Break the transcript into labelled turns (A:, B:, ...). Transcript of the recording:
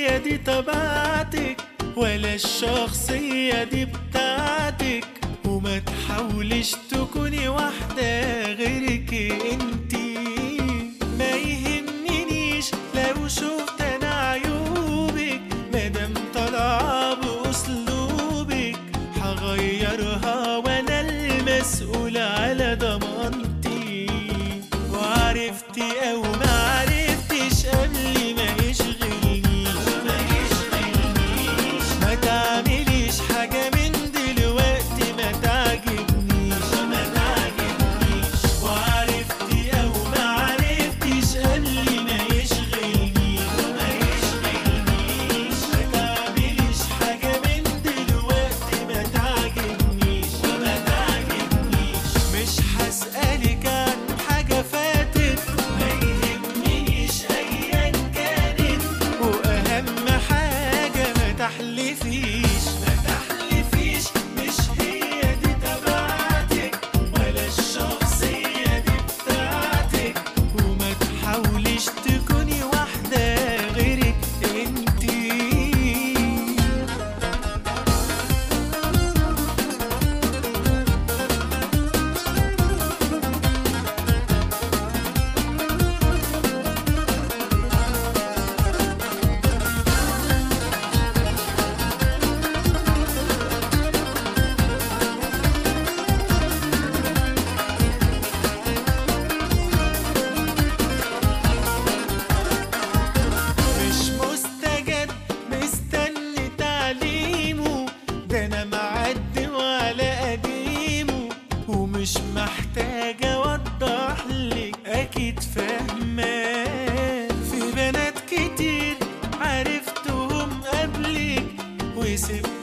A: هي دي طبيعتك ولا الشخصية دي بتاعتك وما تحاولش تكوني واحدة غيرك انتي ما يهمنيش لو شفت انا عيوبك مادام طالعة بأسلوبك هغيرها وانا المسؤول على ضمانتي وعرفتي او ما عرفتش قبل ما يشغلنيش ما يشغلنيش ما تعمليش حاجة من دلوقتي ما تعجبنيش ما تعجبنيش وعرفتي او ما عرفتش قبل ما يشغلنيش ما يشغلنيش ما تعمليش حاجة من دلوقتي ما تعجبنيش ما تعجبنيش مش هسألك عن حاجة فاتت ما يهمنيش أيا كانت وأهم حاجة ما تحلفيش ما تحلفيش مش هي دي تبعتك ولا الشخصية دي بتاعتك وما تحاوليش تكوني واحدة غيرك انتي مش مستجد مستني تعليمه ده انا معدي وعلى قديمه ومش محتاج اوضح لك اكيد فاهمة في بنات كتير عرفتهم قبلك وسبت